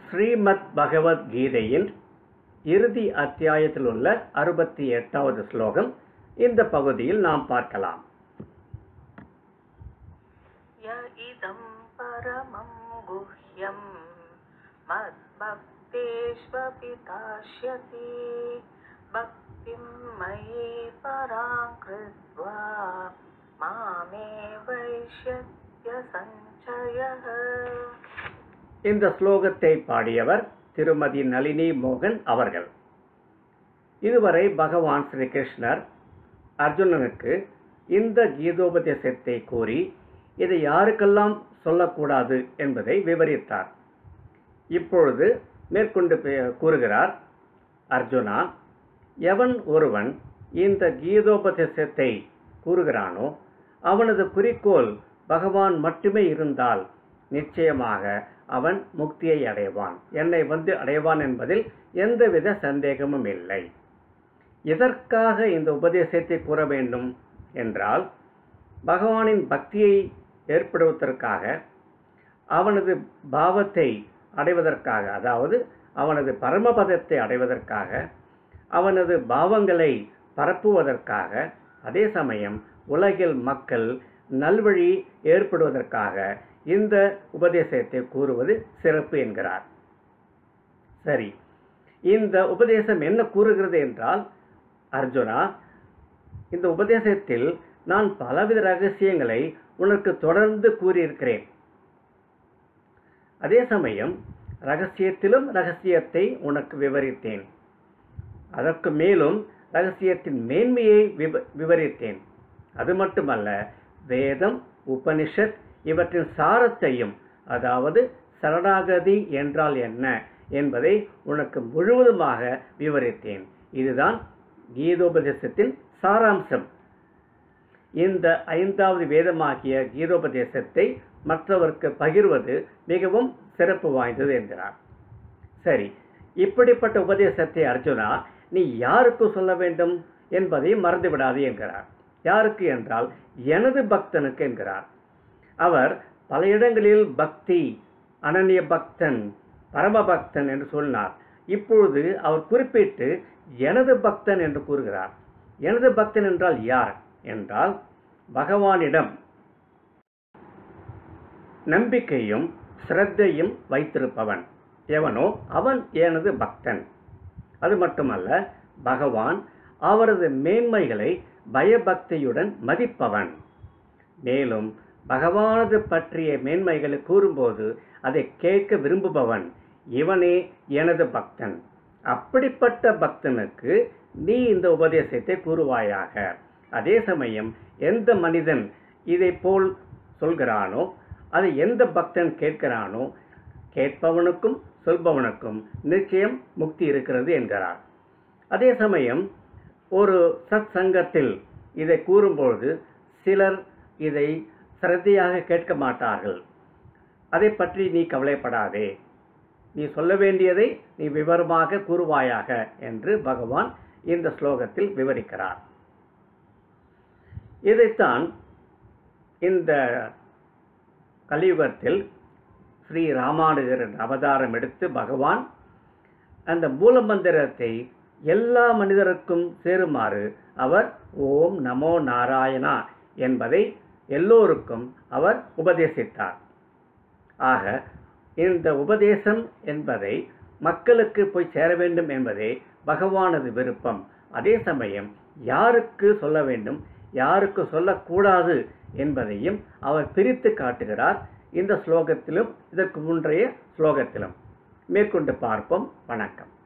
ஸ்ரீமத் பகவத் கீதையின் இறுதி அத்தியாயத்தில் உள்ள அறுபத்தி எட்டாவது ஸ்லோகம் இந்த பகுதியில் நாம் பார்க்கலாம் य इदं परमं गुह्यं मद्भक्तेष्वपि दास्यति भक्तिं मयि परां कृत्वा मामे वैश्यत्य सञ्चयः இந்த ஸ்லோகத்தை பாடியவர் திருமதி நளினி மோகன் அவர்கள் இதுவரை பகவான் ஸ்ரீ கிருஷ்ணர் அர்ஜுனனுக்கு இந்த கீதோபதேசத்தை கூறி இதை யாருக்கெல்லாம் சொல்லக்கூடாது என்பதை விவரித்தார் இப்பொழுது மேற்கொண்டு பே- கூறுகிறார் அர்ஜுனா எவன் ஒருவன் இந்த கீதோபதேசத்தை கூறுகிறானோ அவனது குறிக்கோள் பகவான் மட்டுமே இருந்தால் நிச்சயமாக அவன் முக்தியை அடைவான் என்னை வந்து அடைவான் என்பதில் எந்தவித சந்தேகமும் இல்லை எதற்காக இந்த உபதேசத்தை கூற வேண்டும் என்றால் பகவானின் பக்தியை ஏற்படுவதற்காக அவனது பாவத்தை அடைவதற்காக அதாவது அவனது பரமபதத்தை அடைவதற்காக அவனது பாவங்களை பரப்புவதற்காக அதே சமயம் உலகில் மக்கள் நல்வழி ஏற்படுவதற்காக இந்த உபதேசத்தை கூறுவது சிறப்பு என்கிறார் சரி இந்த உபதேசம் என்ன கூறுகிறது என்றால் அர்ஜுனா இந்த உபதேசத்தில் நான் பலவித ரகசியங்களை உனக்கு தொடர்ந்து கூறியிருக்கிறேன் அதே சமயம் ரகசியத்திலும் ரகசியத்தை உனக்கு விவரித்தேன் அதற்கு மேலும் ரகசியத்தின் மேன்மையை விவ விவரித்தேன் அது மட்டுமல்ல வேதம் உபனிஷத் இவற்றின் சாரத்தையும் அதாவது சரணாகதி என்றால் என்ன என்பதை உனக்கு முழுவதுமாக விவரித்தேன் இதுதான் கீதோபதேசத்தின் சாராம்சம் இந்த ஐந்தாவது வேதமாகிய கீதோபதேசத்தை மற்றவருக்கு பகிர்வது மிகவும் சிறப்பு வாய்ந்தது என்கிறார் சரி இப்படிப்பட்ட உபதேசத்தை அர்ஜுனா நீ யாருக்கு சொல்ல வேண்டும் என்பதை மறந்து விடாது என்கிறார் யாருக்கு என்றால் எனது பக்தனுக்கு என்கிறார் அவர் பல இடங்களில் பக்தி அனன்ய பக்தன் பரமபக்தன் என்று சொன்னார் இப்பொழுது அவர் குறிப்பிட்டு எனது பக்தன் என்று கூறுகிறார் எனது பக்தன் என்றால் யார் என்றால் பகவானிடம் நம்பிக்கையும் சிரத்தையும் வைத்திருப்பவன் எவனோ அவன் எனது பக்தன் அது மட்டுமல்ல பகவான் அவரது மேன்மைகளை பயபக்தியுடன் மதிப்பவன் மேலும் பகவானது பற்றிய மேன்மைகளை கூறும்போது அதை கேட்க விரும்புபவன் இவனே எனது பக்தன் அப்படிப்பட்ட பக்தனுக்கு நீ இந்த உபதேசத்தை கூறுவாயாக அதே சமயம் எந்த மனிதன் இதை போல் சொல்கிறானோ அதை எந்த பக்தன் கேட்கிறானோ கேட்பவனுக்கும் சொல்பவனுக்கும் நிச்சயம் முக்தி இருக்கிறது என்கிறார் அதே சமயம் ஒரு சத் சங்கத்தில் இதை கூறும்பொழுது சிலர் இதை சிரத்தையாக கேட்க மாட்டார்கள் அதை பற்றி நீ கவலைப்படாதே நீ சொல்ல வேண்டியதை நீ விவரமாக கூறுவாயாக என்று பகவான் இந்த ஸ்லோகத்தில் விவரிக்கிறார் இதைத்தான் இந்த கலியுகத்தில் ஸ்ரீ ராமானுஜர் என்ற அவதாரம் எடுத்து பகவான் அந்த மூலமந்திரத்தை எல்லா மனிதருக்கும் சேருமாறு அவர் ஓம் நமோ நாராயணா என்பதை எல்லோருக்கும் அவர் உபதேசித்தார் ஆக இந்த உபதேசம் என்பதை மக்களுக்கு போய் சேர வேண்டும் என்பதே பகவானது விருப்பம் அதே சமயம் யாருக்கு சொல்ல வேண்டும் யாருக்கு சொல்லக்கூடாது என்பதையும் அவர் பிரித்து காட்டுகிறார் இந்த ஸ்லோகத்திலும் இதற்கு முன்றைய ஸ்லோகத்திலும் மேற்கொண்டு பார்ப்போம் வணக்கம்